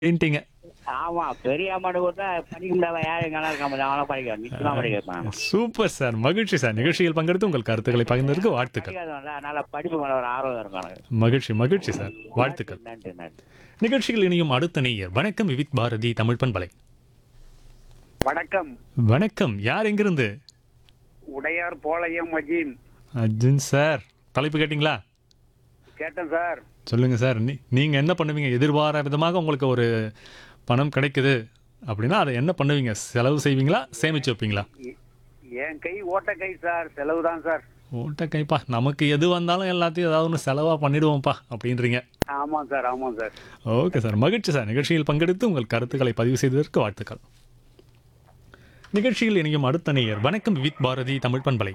அப்படின்ட்டீங்க ஆமா பெரிய அம்மாடு கொடுத்தா படிக்க முடியாத யாரும் எங்க இருக்காம அவனா படிக்க நிச்சயமா படிக்க வைப்பான் சூப்பர் சார் மகிழ்ச்சி சார் நிகழ்ச்சியில் பங்கெடுத்து உங்கள் கருத்துக்களை பகிர்ந்ததற்கு வாழ்த்துக்கள் படிக்காதவன்ல அதனால படிப்பு மேல ஒரு ஆர்வம் இருக்கும் எனக்கு மகிழ்ச்சி மகிழ்ச்சி சார் வாழ்த்துக்கள் நன்றி நன்றி நிகழ்ச்சியில் இனியும் அடுத்த நேயர் வணக்கம் விவித் பாரதி தமிழ் பண்பலை வணக்கம் வணக்கம் யார் எங்கிருந்து உடையார் போளையம் மஜீன் அர்ஜுன் சார் தலைப்பு கேட்டிங்களா கேட்டேன் சார் சொல்லுங்க சார் நீ நீங்க என்ன பண்ணுவீங்க எதிர்பாராத விதமாக உங்களுக்கு ஒரு பணம் கிடைக்குது அப்படின்னா அதை என்ன பண்ணுவீங்க செலவு செய்வீங்களா சேமிச்சு வைப்பீங்களா எ- என் கை ஓட்ட கை சார் செலவு தான் சார் ஓட்ட கைப்பா நமக்கு எது வந்தாலும் எல்லாத்தையும் ஏதாவது ஒன்று செலவாக பண்ணிடுவோம்ப்பா அப்படின்றீங்க ஆமாம் சார் ஆமாம் சார் ஓகே சார் மகிழ்ச்சி சார் நிகழ்ச்சியில் பங்கெடுத்து உங்கள் கருத்துக்களை பதிவு செய்ததற்கு வாழ்த்துக்கள் நிகழ்ச்சியில் இணையும் அடுத்த நேயர் வணக்கம் வித் பாரதி தமிழ் பண்பலை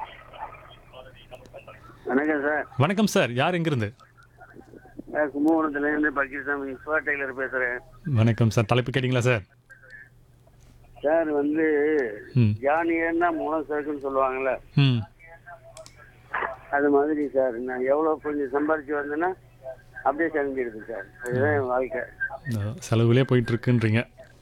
வணக்கம் சார் வணக்கம் சார் யார் எங்கிருந்து நான் கும்பகோணத்துலேருந்து பக்கீர்சாமி சுவா டெய்லர் பேசுகிறேன் வணக்கம் சார் தலைப்பு கேட்டிங்களா சார் சார் வந்து ம் ஜானியர்னா மூலம் சரக்குன்னு சொல்லுவாங்கல்ல ம் அது மாதிரி சார் நான் எவ்வளோ கொஞ்சம் சம்பாரிச்சு வந்தேன்னா அப்படியே செலஞ்சிடுது சார் அதுதான் என் வாழ்க்கை இந்த செலவுலே போயிட்டு இருக்குன்றீங்க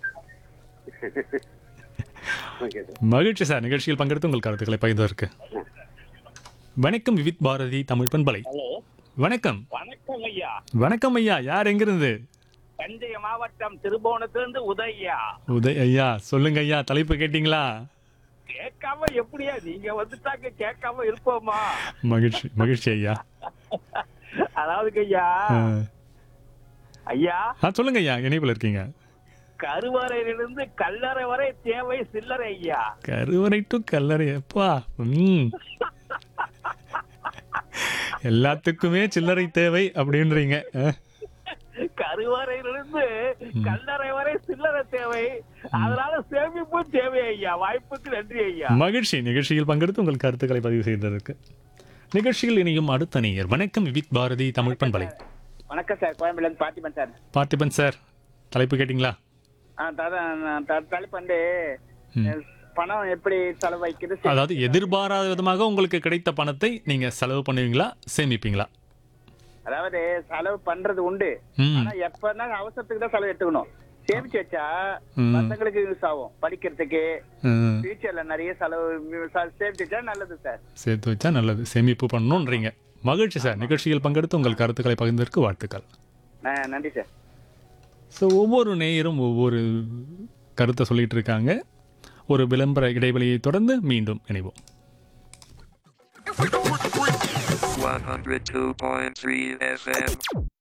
ஓகே சார் மகிழ்ச்சி சார் நிகழ்ச்சியில் பங்கெடுத்து உங்கள் கருத்துக்களை பகிர்ந்ததற்கு வணக்கம் வித் பாரதி தமிழ் பண்பலை ஹலோ வணக்கம் வணக்கம் ஐயா வணக்கம் ஐயா யார் எங்கிருந்து தஞ்சை மாவட்டம் திருபுவனத்திலிருந்து உதய்யா உதய் ஐயா சொல்லுங்க ஐயா தலைப்பு கேட்டிங்களா கேட்காம எப்படியா நீங்க வந்துட்டாக்க கேட்காம இருப்போமா மகிழ்ச்சி மகிழ்ச்சி ஐயா அதாவது ஐயா ஆ. ஐயா ஆ சொல்லுங்க ஐயா இணைப்பில் இருக்கீங்க கருவறையிலிருந்து கல்லறை வரை தேவை சில்லறை ஐயா கருவறை டு கல்லறை எப்பா ம் எல்லாத்துக்குமே சில்லறை தேவை அப்படின்றீங்க ஆ. கருவறையிலிருந்து கல்லறை வரை சில்லறை தேவை அதனால சேமிப்பு தேவை ஐயா வாய்ப்புக்கு நன்றி ஐயா மகிழ்ச்சி நிகழ்ச்சியில் பங்கெடுத்து உங்கள் கருத்துக்களை பதிவு செய்ததற்கு நிகழ்ச்சியில் இணையும் அடுத்த நேயர் வணக்கம் வித் பாரதி தமிழ் பண்பலை வணக்கம் சார் கோயம்புல இருந்து பார்த்திபன் சார் பார்த்திபன் சார் தலைப்பு கேட்டிங்களா தலைப்பு வந்து ம். பணம் எப்படி செலவழிக்கிறது அதாவது எதிர்பாராத விதமாக உங்களுக்கு கிடைத்த பணத்தை நீங்க செலவு பண்ணுவீங்களா சேமிப்பீங்களா அதாவது செலவு பண்றது உண்டு ம் ஆனா எப்பன்னா அவசரத்துக்கு தான் செலவு எடுத்துக்கணும் சேமிச்சு வச்சா ம். பசங்களுக்கு யூஸ் ஆகும் படிக்கிறதுக்கு ம். ஃபியூச்சர்ல நிறைய செலவு ச- சேமிச்சு வச்சா நல்லது சார் சேர்த்து வச்சா நல்லது சேமிப்பு பண்ணணுன்றீங்க மகிழ்ச்சி சார் நிகழ்ச்சியில் பங்கெடுத்து உங்கள் கருத்துக்களை பகிர்ந்ததற்கு வாழ்த்துக்கள் ந- நன்றி சார் ஸோ ஒவ்வொரு நேயரும் ஒவ்வொரு கருத்தை சொல்லிட்டு இருக்காங்க ஒரு விளம்பர இடைவெளியை தொடர்ந்து மீண்டும் இணைவோம் 102.3 FM.